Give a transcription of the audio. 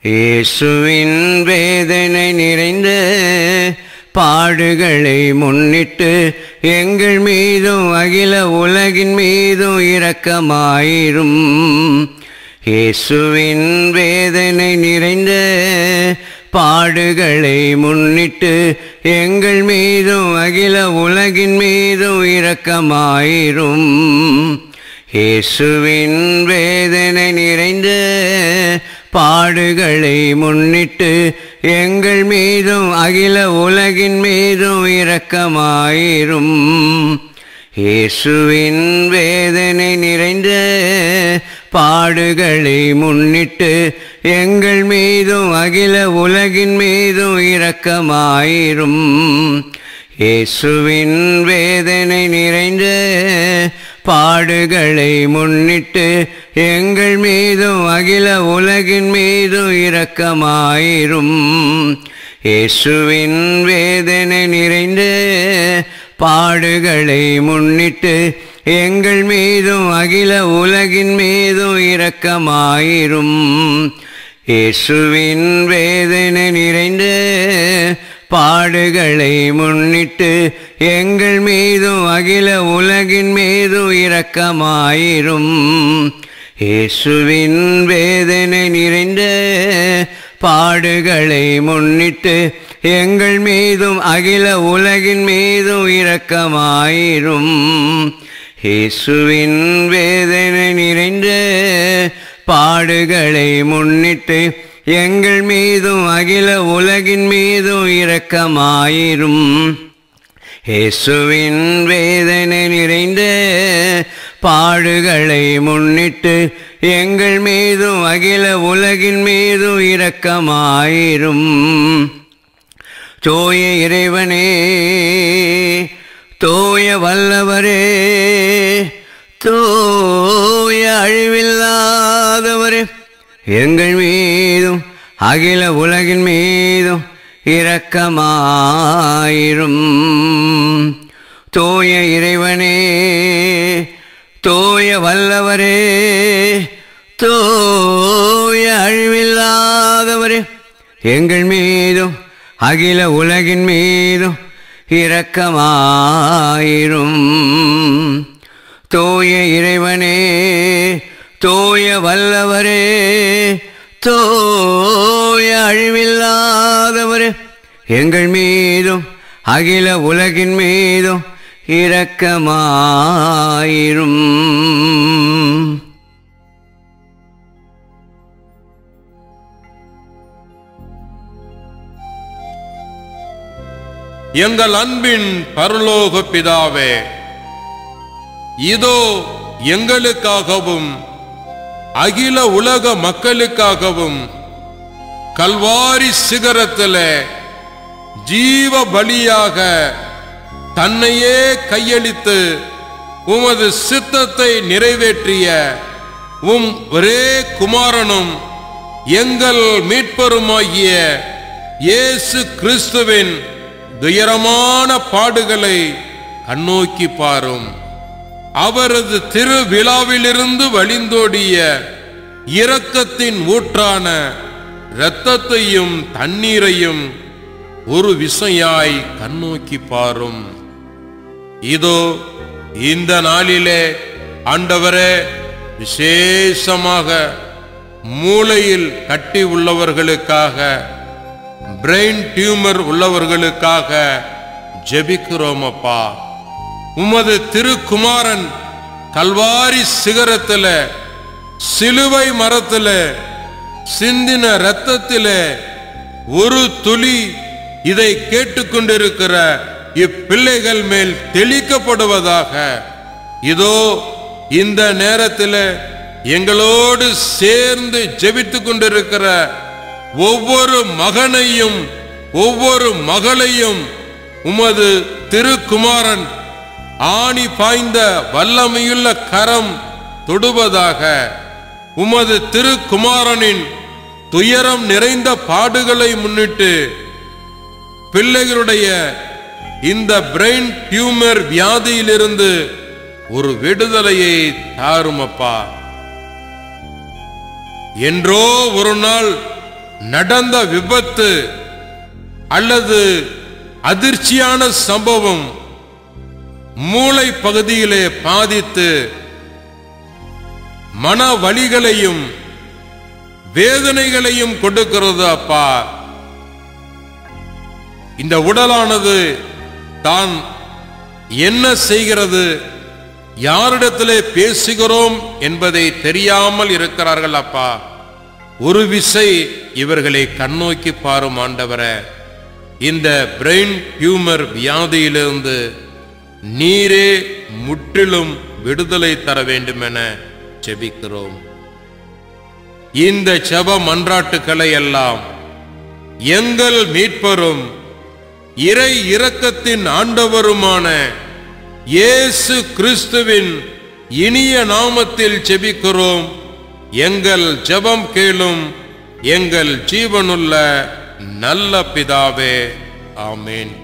இயேசுவின் வேதனை நிறைந்த பாடுகளை முன்னிட்டு எங்கள் மீதும் அகில உலகின் மீதும் இரக்கமாயிரும் இயேசுவின் வேதனை நிறைந்த பாடுகளை முன்னிட்டு எங்கள் மீதும் அகில உலகின் மீதும் இரக்கமாயிரும் இயேசுவின் வேதனை நிறைந்த பாடுகளை முன்னிட்டு எங்கள் மீதும் அகில உலகின் மீதும் இரக்கமாயிரும் இயேசுவின் வேதனை நிறைந்த பாடுகளை முன்னிட்டு எங்கள் மீதும் அகில உலகின் மீதும் இரக்கமாயிரும் இயேசுவின் வேதனை நிறைந்த பாடுகளை முன்னிட்டு எங்கள் மீதும் அகில உலகின் மீதும் இரக்கமாயிரும் இயேசுவின் வேதனை நிறைந்த பாடுகளை முன்னிட்டு எங்கள் மீதும் அகில உலகின் மீதும் இரக்கமாயிரும் இயேசுவின் வேதனை நிறைந்த பாடுகளை முன்னிட்டு எங்கள் மீதும் அகில உலகின் மீதும் இரக்கமாயிரும் இயேசுவின் வேதனை நிறைந்த பாடுகளை முன்னிட்டு எங்கள் மீதும் அகில உலகின் மீதும் இரக்கமாயிரும் இயேசுவின் வேதனை நிறைந்த பாடுகளை முன்னிட்டு எங்கள் மீதும் அகில உலகின் மீதும் இரக்கமாயிரும் இயேசுவின் வேதனை நிறைந்த பாடுகளை முன்னிட்டு எங்கள் மீதும் அகில உலகின் மீதும் இரக்கமாயிரும் தோய இறைவனே தோய வல்லவரே தோய அழிவில்லாதவரே எங்கள் மீதும் அகில உலகின் மீதும் இரக்கமாயிரும் தோய இறைவனே தோய வல்லவரே தோய அழிவில்லாதவரே எங்கள் மீதும் அகில உலகின் மீதும் இரக்கமாயிரும் தோய இறைவனே தோய வல்லவரே தோய அழிவில்லாதவரே எங்கள் மீதும் அகில உலகின் மீதும் இரக்கமாயிரும் எங்கள் அன்பின் பரலோக பிதாவே இதோ எங்களுக்காகவும் அகில உலக மக்களுக்காகவும் கல்வாரி சிகரத்திலே ஜீவ பலியாக தன்னையே கையளித்து உமது சித்தத்தை நிறைவேற்றிய உம் ஒரே குமாரனும் எங்கள் மீட்பருமாகிய இயேசு கிறிஸ்துவின் துயரமான பாடுகளை கண்ணோக்கி பாரும் அவரது திருவிழாவிலிருந்து வழிந்தோடிய இரக்கத்தின் ஊற்றான இரத்தத்தையும் தண்ணீரையும் ஒரு விசையாய் கண்ணோக்கி பாரும் இதோ இந்த நாளிலே ஆண்டவரே விசேஷமாக மூளையில் கட்டி உள்ளவர்களுக்காக பிரெயின் டியூமர் உள்ளவர்களுக்காக ஜெபிக்கிறோம் அப்பா உமது திருக்குமாரன் கல்வாரி சிகரத்துல சிலுவை மரத்துல சிந்தின இரத்தத்தில ஒரு துளி இதை கேட்டுக்கொண்டிருக்கிற இப்பிள்ளைகள் மேல் தெளிக்கப்படுவதாக இதோ இந்த நேரத்தில் எங்களோடு சேர்ந்து ஜெபித்துக் கொண்டிருக்கிற ஒவ்வொரு மகனையும் ஒவ்வொரு மகளையும் உமது திருக்குமாரன் ஆணி பாய்ந்த வல்லமையுள்ள கரம் தொடுவதாக உமது திருக்குமாரனின் துயரம் நிறைந்த பாடுகளை முன்னிட்டு பிள்ளைகளுடைய இந்த பிரெயின் டியூமர் வியாதியிலிருந்து ஒரு விடுதலையை தாரும் அப்பா என்றோ ஒரு நாள் நடந்த விபத்து அல்லது அதிர்ச்சியான சம்பவம் மூளை பகுதியிலே பாதித்து மன வலிகளையும் வேதனைகளையும் கொடுக்கிறது அப்பா இந்த உடலானது தான் என்ன செய்கிறது யாரிடத்திலே பேசுகிறோம் என்பதை தெரியாமல் இருக்கிறார்கள் அப்பா ஒரு விசை இவர்களை கண்ணோக்கி பாரும் ஆண்டவரே இந்த பிரெயின் டியூமர் வியாதியிலிருந்து நீரே முற்றிலும் விடுதலை தர வேண்டும் என ஜெபிக்கிறோம் இந்த ஜெப மன்றாட்டுக்களை எல்லாம் எங்கள் மீட்பரும் இறை இரக்கத்தின் ஆண்டவருமான இயேசு கிறிஸ்துவின் இனிய நாமத்தில் ஜெபிக்கிறோம் எங்கள் ஜெபம் கேளும் எங்கள் ஜீவனுள்ள நல்ல பிதாவே ஆமேன்